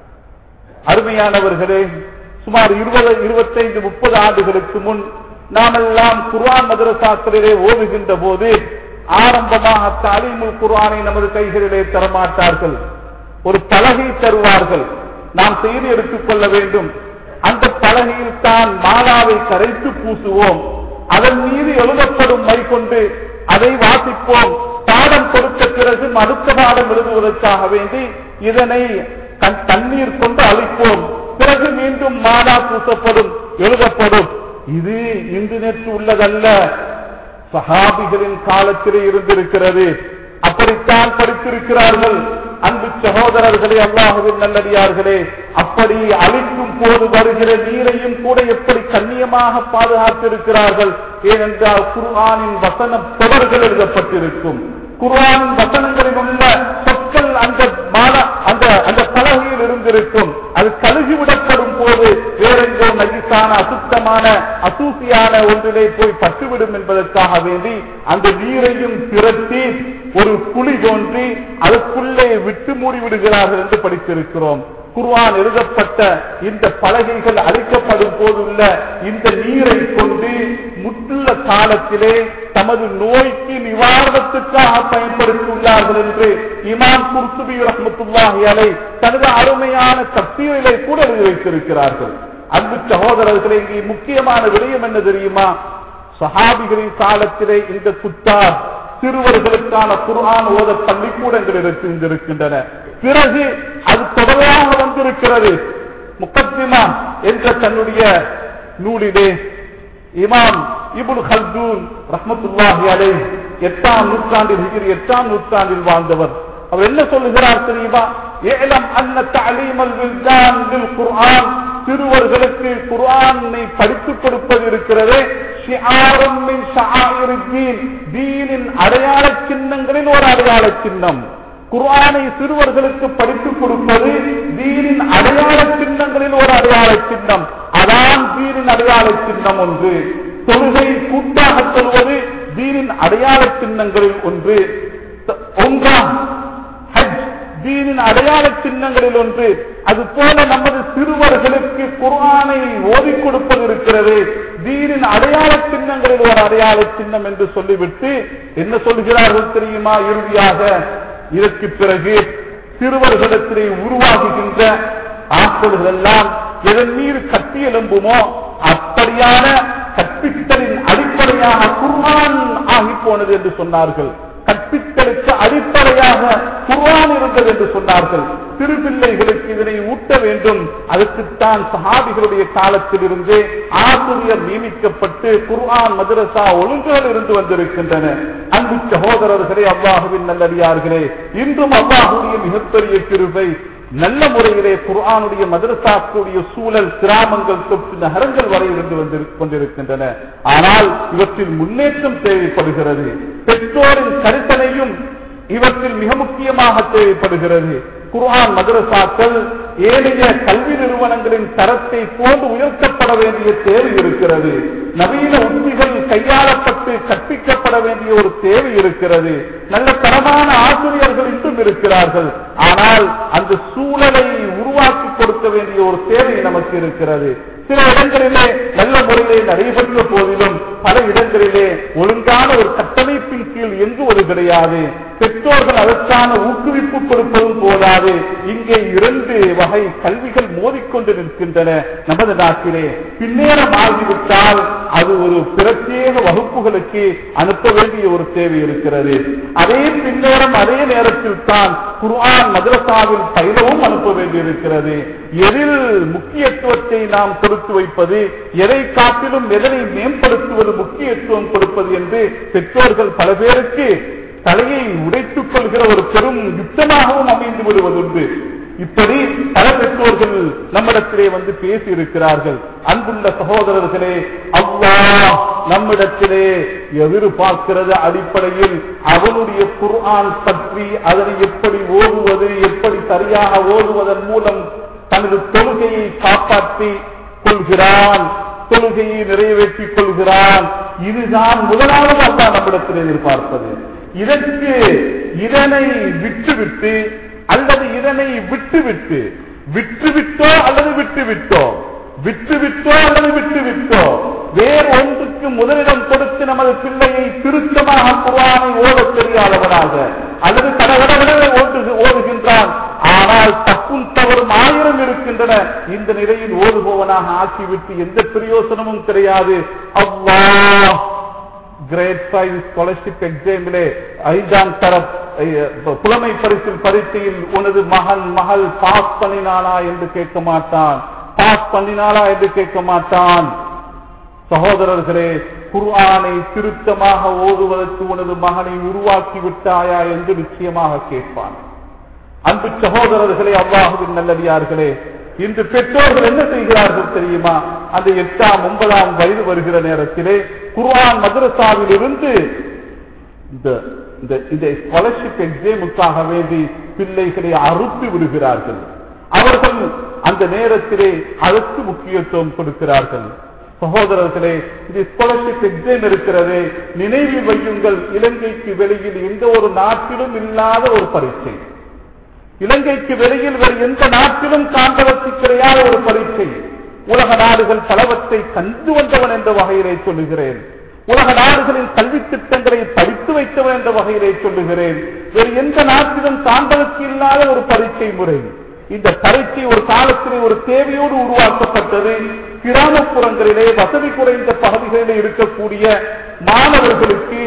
அருமையானவர்களே சுமார் இருபது இருபத்தைந்து முப்பது ஆண்டுகளுக்கு முன் நாமெல்லாம் குர்ஆன் மதரசாக்களிலே ஓதுகின்ற போது ஆரம்பமாக தாலீமுல் குர்ஆனை நமது கைகளிலே தரமாட்டார்கள் ஒரு பலகை தருவார்கள் நாம் செய்து எடுத்துக்கொள்ள வேண்டும் அந்த பலகையில் தான் மாலாவை கரைத்து பூசுவோம் அதன் மீது எழுதப்படும் மை கொண்டு அதை வாசிப்போம் பாடம் கொடுத்த பிறகு அடுத்த பாடம் எழுதுவதற்காக வேண்டி இதனை கண்- தண்ணீர் கொண்டு அழிப்போம் பிறகு மீண்டும் மாதா பூசப்படும் எழுதப்படும் இது இன்று நேற்று உள்ளதல்ல சஹாபிகளின் காலத்திலே இருந்திருக்கிறது அப்படித்தான் படித்திருக்கிறார்கள் அன்பு சகோதரர்களே அல்லாஹுவின் நல்லடியார்களே அப்படி அழிக்கும் போது வருகிற நீரையும் கூட எப்படி கண்ணியமாக பாதுகாத்திருக்கிறார்கள் ஏனென்றால் குர்ஆனின் வசன தொடர்கள் எழுதப்பட்டிருக்கும் குர்ஆனின் வசனங்களில் உள்ள சொற்கள் அந்த மால அந்த அந்த பலகையில் இருந்திருக்கும் அது கழுகிவிடப்படும் போது வேறெங்கோ நகிசான அசுத்தமான அசூசியான ஒன்றிலே போய் பட்டுவிடும் என்பதற்காக வேண்டி அந்த நீரையும் திரட்டி ஒரு குழி தோன்றி அதுக்குள்ளே விட்டு மூடி விடுகிறார்கள் என்று படித்திருக்கிறோம் குர்ஆன் எழுதப்பட்ட இந்த பலகைகள் அழிக்கப்படும் போதுள்ள இந்த நீரை கொண்டு முற்றுள்ள காலத்திலே தமது நோய்க்கு நிவாரணத்துக்காக பயன்படுத்தியுள்ளார்கள் என்று இமாம் குர்துபி ரஹ்மத்துல்லாஹி அலை தனது அருமையான தப்சீரிலே கூட எழுதி வைத்திருக்கிறார்கள் அன்பு சகோதரர்களே இங்கே முக்கியமான விடயம் என்ன தெரியுமா சஹாபிகளின் காலத்திலே இந்த குத்தார் சிறுவர்களுக்கான குர்ஆன் ஓத பள்ளிக்கூடங்கள் இருக்கின்றன பிறகு அது தொடராக வந்திருக்கிறது முக்கத்திமா என்ற தன்னுடைய நூலிலே இமாம் இபுல் ஹல்தூன் ரஹ்மத்துல்லாஹி அலை எட்டாம் நூற்றாண்டில் ஹிஜ்ரி எட்டாம் நூற்றாண்டில் வாழ்ந்தவர் அவர் என்ன சொல்லுகிறார் தெரியுமா ஏலம் அன்ன தலீமல் வில்தான் பில் குர்ஆன் சிறுவர்களுக்கு குர்ஆனை படித்துக் கொடுப்பது இருக்கிறது ஷிஆரும் மின் ஷஆயிர் தீன் தீனின் அடையாள சின்னங்களில் ஒரு அடையாள சின்னம் குர்ஆனை சிறுவர்களுக்கு படித்துக் கொடுப்பது தீனின் அடையாள சின்னங்களில் ஒரு அடையாள சின்னம் அதான் தீனின் அடையாள சின்னம் ஒன்று தொழுகை கூட்டாக சொல்வது தீனின் அடையாள சின்னங்களில் ஒன்று த- ஒன்றாம் ஹஜ் தீனின் அடையாள சின்னங்களில் ஒன்று அது போல நமது சிறுவர்களுக்கு குர்ஆனை ஓதிக் கொடுப்பது இருக்கிறது தீனின் அடையாள சின்னங்களில் ஒரு அடையாள சின்னம் என்று சொல்லிவிட்டு என்ன சொல்கிறார்கள் தெரியுமா இறுதியாக இதற்கு பிறகு சிறுவர்களிடத்திலே உருவாகுகின்ற ஆற்றல்கள் எல்லாம் எதன் மீது கட்டி எழும்புமோ அப்படியான கற்பித்தலின் அடிப்படையாக குர்ஆன் ஆகி போனது என்று சொன்னார்கள் கற்பித்தலுக்கு அடிப்படையாக குர்ஆன் இருந்தது என்று சொன்னார்கள் சிறு பிள்ளைகளுக்கு இதனை ஊட்ட வேண்டும் அதற்குத்தான் சஹாபிகளுடைய காலத்தில் இருந்தே ஆசிரியர் நியமிக்கப்பட்டு குர்ஆன் மதரசா ஒழுங்குகள் இருந்து வந்திருக்கின்றன அன்பு சகோதரர்களே அல்லாஹுவின் நல்லடியார்களே இன்றும் அல்லாஹுடைய மிகப்பெரிய கிருபை நல்ல முறையிலே குர்ஆனுடைய மதரசாக்குடைய சூழல் கிராமங்கள் தொட்டு நகரங்கள் வரை இருந்து வந்து கொண்டிருக்கின்றன ஆனால் இவற்றில் முன்னேற்றம் தேவைப்படுகிறது பெற்றோரின் கருத்தனையும் இவற்றில் மிக முக்கியமாக தேவைப்படுகிறது குர்ஆன் மதரசாக்கள் ஏனைய கல்வி நிறுவனங்களின் தரத்தை போன்று உயர்த்தப்பட வேண்டிய தேவை இருக்கிறது நவீன உத்திகள் கையாளப்பட்டு கற்பிக்கப்பட வேண்டிய ஒரு தேவை இருக்கிறது நல்ல தரமான ஆசிரியர்கள் இன்றும் இருக்கிறார்கள் ஆனால் அந்த சூழலை உருவாக்கி கொடுக்க வேண்டிய ஒரு தேவை நமக்கு இருக்கிறது சில இடங்களிலே நல்ல முறையிலே நடைபெற்ற போதிலும் பல இடங்களிலே ஒழுங்கான ஒரு கட்டமைப்பின் கீழ் இயங்குவது கிடையாது பெற்றோர்கள் அதற்கான ஊக்குவிப்பு கொடுப்பதும் போதாது இங்கே இரண்டு வகை கல்விகள் மோதிக்கொண்டு நிற்கின்றன நமது நாட்டிலே பின்னேறம் ஆகிவிட்டால் அது ஒரு பிரத்யேக வகுப்புகளுக்கு அனுப்ப வேண்டிய ஒரு தேவை இருக்கிறது அதே பின்னேறம் அதே நேரத்தில் தான் குர்ஆன் மதரசாவில் பயிலவும் அனுப்ப வேண்டியிருக்கிறது எதில் முக்கியத்துவத்தை நாம் கொடுத்து வைப்பது எதை காட்டிலும் எதனை மேம்படுத்துவது முக்கியத்துவம் கொடுப்பது என்று பெற்றோர்கள் பல பேருக்கு தலையை உடைத்துக் கொள்கிற ஒரு பெரும் யுத்தமாகவும் அமைந்து விடுவதுண்டு இப்படி பல பெற்றோர்கள் நம்மிடத்திலே வந்து பேசி இருக்கிறார்கள் அன்புள்ள சகோதரர்களே அல்லாஹ் நம்மிடத்திலே எதிர்பார்க்கிறது அடிப்படையில் அவனுடைய குர்ஆன் பற்றி அதனை எப்படி ஓதுவது எப்படி சரியாக ஓதுவதன் மூலம் தனது தொழுகையை காப்பாற்றி கொள்கிறான் தொழுகையை நிறைவேற்றிக் கொள்கிறான் இதுதான் முதலாவது அல்லாஹ் நம்மிடத்தில் எதிர்பார்ப்பது இதற்கு இதனை விட்டுவிட்டு அல்லது இதனை விட்டுவிட்டு விட்டுவிட்டோ அல்லது விட்டுவிட்டோ விட்டுவிட்டோ அல்லது விட்டுவிட்டோ வேறு ஒன்றுக்கு முதலிடம் கொடுத்து நமது பிள்ளையை திருத்தமாக குர்ஆனை ஓதத் தெரியாதவனாக அல்லது கடகடகளை ஓடு ஓதுகின்றான் ஆனால் தப்பும் தவறும் ஆயிரம் இருக்கின்றன இந்த நிலையில் ஓடுபவனாக ஆக்கிவிட்டு எந்த பிரயோசனமும் கிடையாது அல்லாஹ் கிரேட் ஃபைவ் ஸ்காலர்ஷிப் எக்ஸாமிலே ஐந்தாம் தர அஹ், புலமை பரிசில் பரீட்சையில் உனது மகன் மகள் பாஸ் பண்ணினானா என்று கேட்க மாட்டான் பாஸ் பண்ணினாளா என்று கேட்க மாட்டான் சகோதரர்களே குர்ஆனை திருத்தமாக ஓதுவதற்கு உனது மகனை உருவாக்கி விட்டாயா என்று நிச்சயமாக கேட்பான் அன்பு சகோதரர்களே அல்லாஹுவின் நல்லடியார்களே இன்று பெற்றோர்கள் என்ன செய்கிறார்கள் தெரியுமா அந்த எட்டாம் ஒன்பதாம் வயது வருகிற நேரத்திலே குர்ஆன் மதரசாவில் இருந்து இந்த இந்த இந்த ஸ்காலர்ஷிப் எக்ஸாமுக்காக வேண்டி பிள்ளைகளை அறுத்து விடுகிறார்கள் அவர்கள் அந்த நேரத்திலே அதற்கு முக்கியத்துவம் கொடுக்கிறார்கள் சகோதரர்களே இது ஸ்காலர்ஷிப் எக்ஸாம் இருக்கிறது நினைவில் வையுங்கள் இலங்கைக்கு வெளியில் எந்த ஒரு நாட்டிலும் இல்லாத ஒரு பரீட்சை இலங்கைக்கு வெளியில் வேறு எந்த நாட்டிலும் காண்பதற்கு கிடையாத ஒரு பரீட்சை உலக நாடுகள் பலவற்றை கண்டு வந்தவன் என்ற வகையிலே சொல்லுகிறேன் உலக நாடுகளின் கல்வி திட்டங்களை படித்து வைத்தவன் என்ற வகையிலே சொல்லுகிறேன் வேறு எந்த நாட்டிலும் காண்பதற்கு இல்லாத ஒரு பரீட்சை முறை இந்த பரீட்சை ஒரு காலத்திலே ஒரு தேவையோடு உருவாக்கப்பட்டது கிராமப்புறங்களிலே வசதி குறைந்த பகுதிகளிலே இருக்கக்கூடிய மாணவர்களுக்கு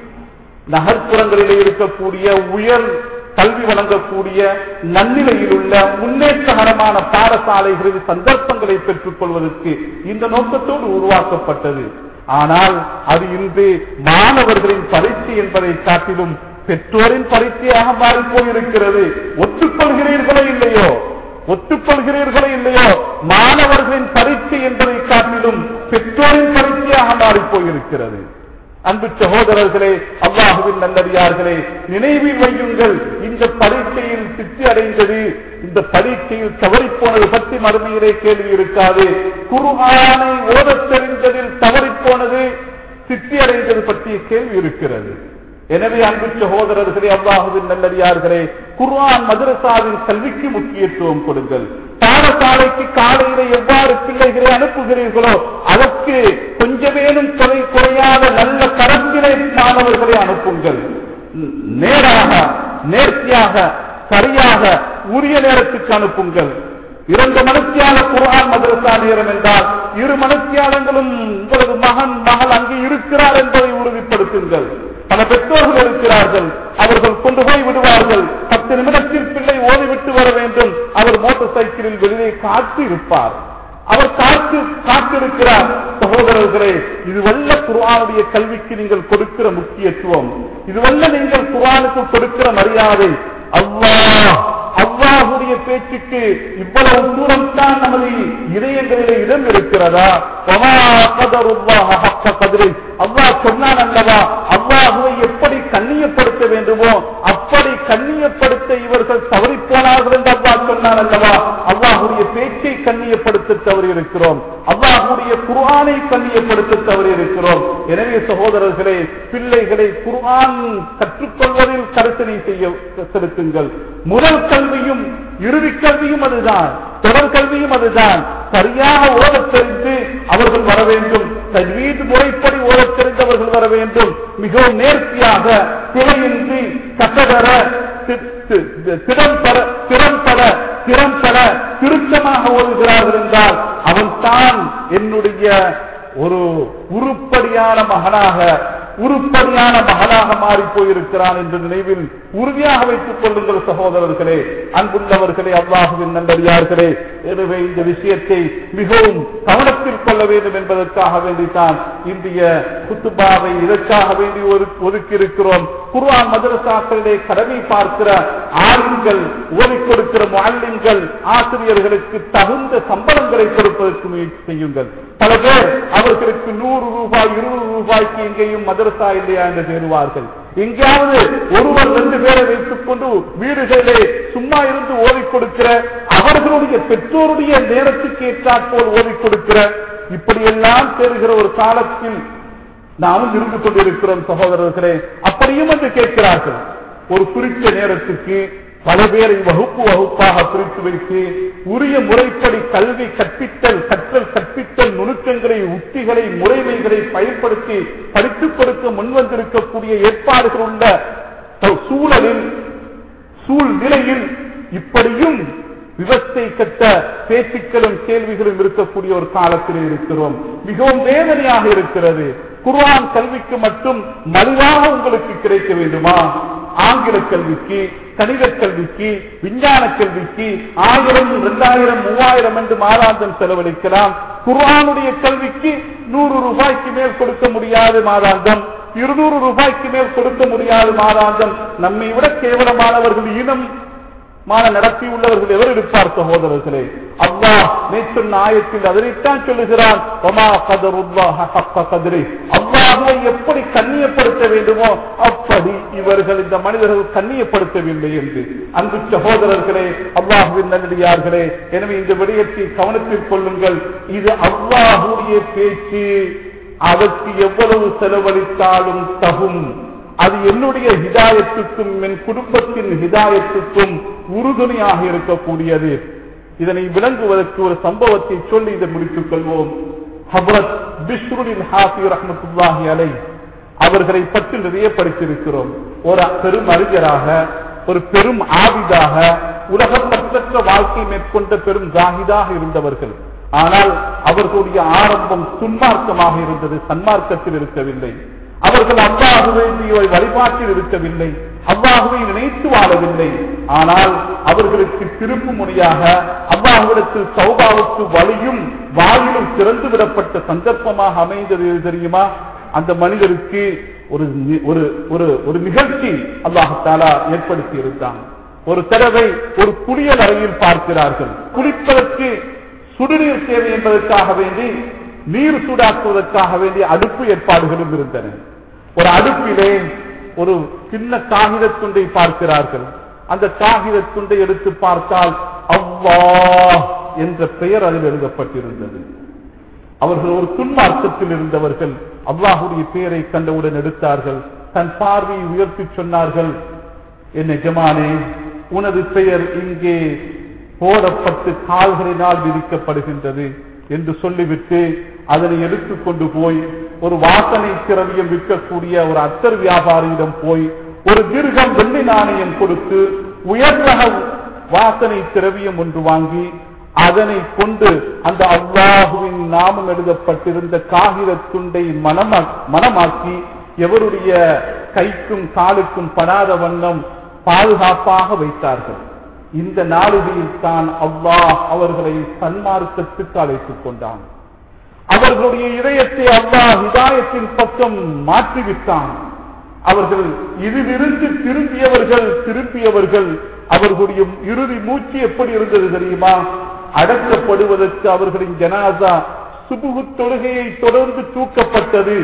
நகர்ப்புறங்களிலே இருக்கக்கூடிய உயர் கல்வி வழங்கக்கூடிய நன்னிலையில் உள்ள முன்னேற்றகரமான பாடசாலைகளில் சந்தர்ப்பங்களை பெற்றுக் கொள்வதற்கு இந்த நோக்கத்தோடு உருவாக்கப்பட்டது ஆனால் அது இன்று மாணவர்களின் பரீட்சை என்பதை காட்டிலும் பெற்றோரின் பரீட்சையாக மாறி போயிருக்கிறது ஒத்துக்கொள்கிறீர்களோ இல்லையோ ஒத்துக்கொள்கிறீர்களோ இல்லையோ மாணவர்களின் பரீட்சை என்பதை காட்டிலும் பெற்றோரின் பரீட்சையாக மாறி போயிருக்கிறது அன்பு சகோதரர்களே அல்லாஹுவின் நல்லடியார்களே நினைவில் வையுங்கள் இந்த பரீட்சையில் சித்தி அடைந்தது இந்த பரீட்சையில் தவறிப்போனது பற்றி மறுமையிலே கேள்வி இருக்காது குருஆனை ஓதத் தெரிந்ததில் தவறிப்போனது சித்தி அடைந்தது பற்றிய கேள்வி இருக்கிறது எனவே அன்பு சகோதரர்களே அல்லாஹுவின் நல்லடியார்களே குர்ஆன் மதரசாவின் கல்விக்கு முக்கியத்துவம் கொடுங்கள் பாடசாலைக்கு காலையில எவ்வாறு பிள்ளைகளை அனுப்புகிறீர்களோ அதற்கு கொஞ்சமேனும் குறை குறையாத நல்ல தரத்திலே மாணவர்களை அனுப்புங்கள் நேராக நேர்த்தியாக சரியாக உரிய நேரத்துக்கு அனுப்புங்கள் இரண்டு மனத்தியான குர்ஆன் மதரசா நேரம் என்றால் இரு மனத்தியாளங்களும் உங்களது மகன் மகள் அங்கே இருக்கிறார் என்பதை உறுதிப்படுத்துங்கள் பல பெற்றோர்கள் இருக்கிறார்கள் அவர்கள் கொண்டு போய் விடுவார்கள் பத்து நிமிடத்தில் பிள்ளை ஓடிவிட்டு வர வேண்டும் அவர் மோட்டார் சைக்கிளில் வெளியே காத்து இருப்பார் அவர் காத்து காத்திருக்கிறார் சகோதரர்களே இதுவல்ல குர்ஆனுடைய கல்விக்கு நீங்கள் கொடுக்கிற முக்கியத்துவம் இதுவல்ல நீங்கள் குர்ஆனுக்கு கொடுக்கிற மரியாதை அல்லாஹ் அல்லாஹுடைய பேச்சுக்கு இவ்வளவு தூரம் தான் நமது இதயங்களிலே இடம் இருக்கிறதா வமா கதருல்லாஹ ஹக்க கதிரை அல்லாஹ் சொன்னான் அல்லவா அல்லாஹுவை எப்படி கண்ணியப்படுத்த வேண்டுமோ அப்படி கண்ணியப்படுத்த இவர்கள் தவறி போனார்கள் என்று அல்லாஹ் சொன்னான் அல்லவா அல்லாஹுடைய பேச்சை கண்ணியப்படுத்த தவறி இருக்கிறோம் அல்லாஹுடைய குர்ஆனை கண்ணியப்படுத்த தவறி இருக்கிறோம் எனவே சகோதரர்களே பிள்ளைகளை குர்ஆன் கற்றுக்கொள்வதில் கருத்தனை செய்ய செலுத்துங்கள் முதல் கல்வியும் இறுதி கல்வியும் அதுதான் தொடர் கல்வியும் அதுதான் சரியாக ஓடத் தெரிந்து அவர்கள் வர வேண்டும் தஜ்வீத் முறைப்படி ஓடத் தெரிந்தவர்கள் வர வேண்டும் மிகவும் நேர்த்தியாக பிழையின்றி கட்டதர திறம்பெற திறம்பெற திறம்பெற திருத்தமாக ஓதுகிறார்கள் என்றால் அவன் தான் என்னுடைய ஒரு உருப்படியான மகனாக உருப்படியான மகனாக மாறி போயிருக்கிறான் என்ற நினைவில் உறுதியாக வைத்துக் கொள்ளுங்கள் சகோதரர்களே அன்புள்ளவர்களே அல்லாஹுவின் நல்லடியார்களே எனவே இந்த விஷயத்தை மிகவும் கவனத்தில் கொள்ள வேண்டும் என்பதற்காக வேண்டித்தான் இந்திய குத்துபாவை இதற்காக வேண்டி ஒரு ஒதுக்கி இருக்கிறோம் குர்ஆன் மதரசாக்களிலே கடமை பார்க்கிற ஆளுங்கள் ஓதிக் கொடுக்கிற மாலின்கள் ஆசிரியர்களுக்கு தகுந்த சம்பளங்களை கொடுப்பதற்கு முயற்சி செய்யுங்கள் பல பேர் அவர்களுக்கு நூறு ரூபாய் இருநூறு ரூபாய்க்கு எங்கேயும் மதரசா இல்லையா என்று தேடுவார்கள் எங்கேயாவது ஒருவர் ரெண்டு பேரை வைத்துக் கொண்டு வீடுகளிலே சும்மா இருந்து ஓதிக் கொடுக்கிற அவர்களுடைய பெற்றோருடைய நேரத்துக்கு ஏற்றாற்போல் ஓதிக் கொடுக்கிற இப்படியெல்லாம் தேடுகிற ஒரு காலத்தில் நாமும் இருந்து கொண்டிருக்கிறோம் சகோதரர்களே அப்படியும் என்று கேட்கிறார்கள் ஒரு குறித்த நேரத்துக்கு பல பேரை வகுப்பு வகுப்பாக பிரித்து வைத்து உரிய முறைப்படி கல்வி கற்பித்தல் கற்றல் கற்பித்தல் நுணுக்கங்களை உத்திகளை முறைமைகளை பயன்படுத்தி படித்துக் கொடுக்க முன்வந்திருக்கக்கூடிய ஏற்பாடுகள் உள்ள சூழலில் சூழ்நிலையில் இப்படியும் விவசாய கட்ட பேச்சுக்களும் கேள்விகளும் இருக்கக்கூடிய ஒரு காலத்தில் இருக்கிறோம் மிகவும் வேதனையாக இருக்கிறது குர்ஆன் கல்விக்கு மட்டும் மலிவாக உங்களுக்கு கிடைக்க வேண்டுமா ஆங்கில கல்விக்கு கணித கல்விக்கு விஞ்ஞான கல்விக்கு ஆயிரம் இரண்டாயிரம் மூவாயிரம் என்று மாதாந்தம் செலவழிக்கலாம் குர்ஆனுடைய கல்விக்கு நூறு ரூபாய்க்கு மேல் கொடுக்க முடியாது மாதாந்தம் இருநூறு ரூபாய்க்கு மேல் கொடுக்க முடியாது மாதாந்தம் நம்மை விட கேவலமானவர்கள் இனம் மான நடத்தி உள்ளவர்கள் எவர் இருப்பார் சகோதரர்களே அல்லாஹ் நேற்று ஆயத்தில் அதனைத்தான் சொல்லுகிறான் ஒமா கதருல்லாஹ ஹக்க கதிரி அல்லாஹுவை எப்படி கண்ணியப்படுத்த வேண்டுமோ அப்படி இவர்கள் இந்த மனிதர்கள் கண்ணியப்படுத்தவில்லை என்று அன்பு சகோதரர்களே அல்லாஹுவின் நல்லடியார்களே எனவே இந்த விடயத்தை கவனத்தில் கொள்ளுங்கள் இது அல்லாஹுடைய பேச்சு அதற்கு எவ்வளவு செலவழித்தாலும் தகும் அது என்னுடைய ஹிதாயத்துக்கும் என் குடும்பத்தின் ஹிதாயத்துக்கும் உறுதுணையாக இருக்கக்கூடியது இதனை விளங்குவதற்கு ஒரு சம்பவத்தை சொல்லி இதை முடித்துக் கொள்வோம் ஹபரத் பிஷ்ருலின் ஹாஃபி ரஹமத்துல்லாஹி அலை அவர்களை பற்றி நிறைய படித்திருக்கிறோம் ஒரு பெரும் அறிஞராக ஒரு பெரும் ஆவிதாக உலகப்பற்ற வாழ்க்கை மேற்கொண்ட பெரும் ஜாகிதாக இருந்தவர்கள் ஆனால் அவர்களுடைய ஆரம்பம் துன்மார்க்கமாக இருந்தது சன்மார்க்கத்தில் இருக்கவில்லை அவர்கள் அல்லாஹுவை வழிபாட்டில் இருக்கவில்லை அல்லாஹுவை நினைத்து வாழவில்லை ஆனால் அவர்களுக்கு திருப்பு முனையாக அல்லாஹுவிடத்தில் சௌபாவுக்கு வழியும் வாயிலும் திறந்து விடப்பட்ட சந்தர்ப்பமாக அமைந்தது எது தெரியுமா அந்த மனிதருக்கு ஒரு நி- ஒரு ஒரு ஒரு நிகழ்ச்சி அல்லாஹாலா ஏற்படுத்தி இருந்தான் ஒரு தடவை ஒரு குளியல் அறையில் பார்க்கிறார்கள் குளிப்பதற்கு சுடுநீர் தேவை என்பதற்காக வேண்டி நீர் சூடாக்குவதற்காக வேண்டிய அடுப்பு ஏற்பாடுகளும் இருந்தன ஒரு அடுப்பிலே ஒரு சின்ன காகித துண்டை பார்க்கிறார்கள் அந்த காகித துண்டை எடுத்து பார்த்தால் அல்லாஹ் என்ற பெயர் அதில் எழுதப்பட்டிருந்தது அவர்கள் ஒரு துன்மார்க்கத்தில் இருந்தவர்கள் அல்லாஹுடைய பெயரை கண்டவுடன் எடுத்தார்கள் தன் பார்வையை உயர்த்தி சொன்னார்கள் என் எஜமானே உனது பெயர் இங்கே போடப்பட்டு கால்களினால் விதிக்கப்படுகின்றது என்று சொல்லிவிட்டு அதனை எடுத்துக்கொண்டு போய் ஒரு வாசனை திரவியம் விற்கக்கூடிய ஒரு அத்தர் வியாபாரியிடம் போய் ஒரு தீர்க்கம் வெள்ளி நாணயம் கொடுத்து உயர்ரக வாசனை திரவியம் ஒன்று வாங்கி அதனை கொண்டு அந்த அல்லாஹுவின் நாமம் எழுதப்பட்டிருந்த காகித துண்டை மனமா மனமாக்கி எவருடைய கைக்கும் காலுக்கும் படாத வண்ணம் பாதுகாப்பாக வைத்தார்கள் இந்த நாளிகையில் தான் அல்லாஹ் அவர்களை சன்மார்க்கத்துக்கு அழைத்துக் கொண்டான் அவர்களுடைய இதயத்தை அல்லாஹ் ஹிதாயத்தின் பக்கம் மாற்றிவிட்டான் அவர்கள் இதிலிருந்து திரும்பியவர்கள் திரும்பியவர்கள் அவர்களுடைய இறுதி மூச்சு எப்படி இருந்தது தெரியுமா அடக்கப்படுவதற்கு அவர்களின் ஜனாசா சுபுகு தொழுகையை தொடர்ந்து தூக்கப்பட்டது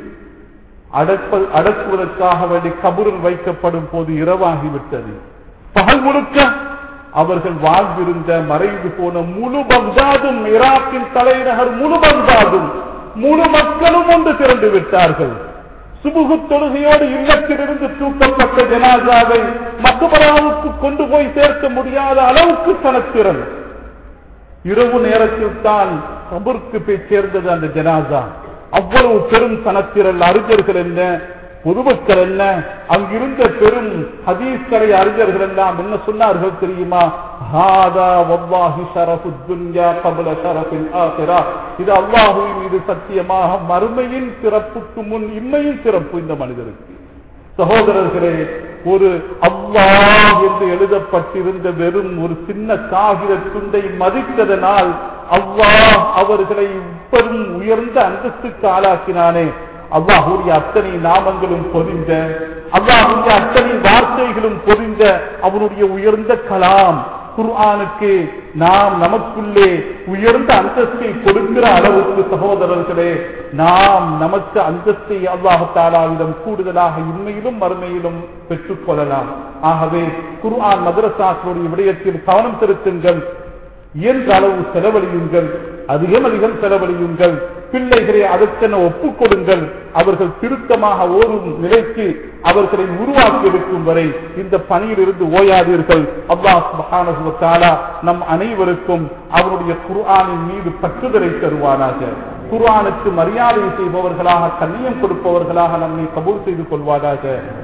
அடப்ப அடக்குவதற்காக வேண்டி கபூரில் வைக்கப்படும் போது இரவாகிவிட்டது பகல் முழுக்க அவர்கள் வாழ்ந்திருந்த மறைந்து போன முழு பக்தாதும் ஈராக்கின் தலைநகர் முழு பக்தாதும் முழு மக்களும் ஒன்று திரண்டு விட்டார்கள் சுபுகு தொழுகையோடு இல்லத்திலிருந்து தூக்கப்பட்ட ஜனாசாவை மக்கபராவுக்கு கொண்டு போய் சேர்க்க முடியாத அளவுக்கு சனத்திறன் இரவு நேரத்தில் தான் கபருக்கு போய் சேர்ந்தது அந்த ஜனாசா அவ்வளவு பெரும் சனத்திரல் அறிஞர்கள் என்ன பொதுமக்கள் என்ன அங்கிருந்த பெரும் ஹதீஸ்கரை அறிஞர்கள் எல்லாம் என்ன சொன்னார்கள் தெரியுமா ஹாதா வல்லாஹி ஷரஃபு துன்யா கபல ஷரஃபில் ஆகிரா இது அல்லாஹுவின் மீது சத்தியமாக மறுமையின் சிறப்புக்கு முன் இம்மையின் சிறப்பு இந்த மனிதருக்கு சகோதரர்களே ஒரு அல்லாஹ் என்று எழுதப்பட்டிருந்த வெறும் ஒரு சின்ன காகித துண்டை மதித்ததனால் அல்லாஹ் அவர்களை பெரும் உயர்ந்த அந்தஸ்துக்கு ஆளாக்கினானே அல்லாஹுடைய அத்தனை நாமங்களும் பொதிந்த அல்லாஹுடைய அத்தனை வார்த்தைகளும் பொதிந்த அவனுடைய உயர்ந்த கலாம் குர்ஆனுக்கு நாம் நமக்குள்ளே உயர்ந்த அந்தஸ்தை கொடுக்கிற அளவுக்கு சகோதரர்களே நாம் நமக்கு அந்தஸ்தை அல்லாஹு தாலாவிடம் கூடுதலாக இன்மையிலும் மறுமையிலும் பெற்றுக் கொள்ளலாம் ஆகவே குர்ஆன் மதரசாக்களுடைய விடயத்தில் கவனம் செலுத்துங்கள் இயன்ற அளவு செலவழியுங்கள் அதிகம் அதிகம் செலவழியுங்கள் பிள்ளைகளை அதற்கென ஒப்புக் கொடுங்கள் அவர்கள் திருத்தமாக ஓடும் நிலைக்கு அவர்களை உருவாக்கி எடுக்கும் வரை இந்த பணியில் இருந்து ஓயாதீர்கள் அல்லாஹ் சுப்ஹானஹு வ தஆலா நம் அனைவருக்கும் அவருடைய குர்ஆனின் மீது பற்றுதலை தருவானாக குர்ஆனுக்கு மரியாதை செய்பவர்களாக கண்ணியம் கொடுப்பவர்களாக நம்மை கபூல் செய்து கொள்வாராக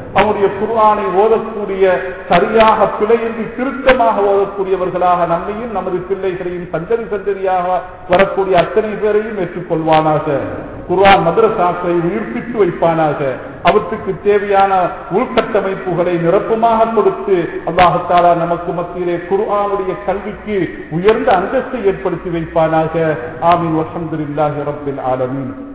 அவனுடைய குர்ஆனை ஓதக்கூடிய சரியாக பிழையின்றி திருத்தமாக ஓதக்கூடியவர்களாக நம்மையும் நமது பிள்ளைகளையும் சந்ததி சந்ததியாக வரக்கூடிய அத்தனை பேரையும் ஏற்றுக்கொள்வானாக குர்ஆன் மதரசாக்களை உயிர்ப்பித்து வைப்பானாக அவற்றுக்கு தேவையான உள்கட்டமைப்புகளை நிரப்பமாக கொடுத்து அல்லாஹத்தாலா நமக்கு மத்தியிலே குர்ஆனுடைய கல்விக்கு உயர்ந்த அந்தஸ்தை ஏற்படுத்தி வைப்பானாக ஆமீன் வசந்தில்லாஹி ரப்பில் ஆலமீன்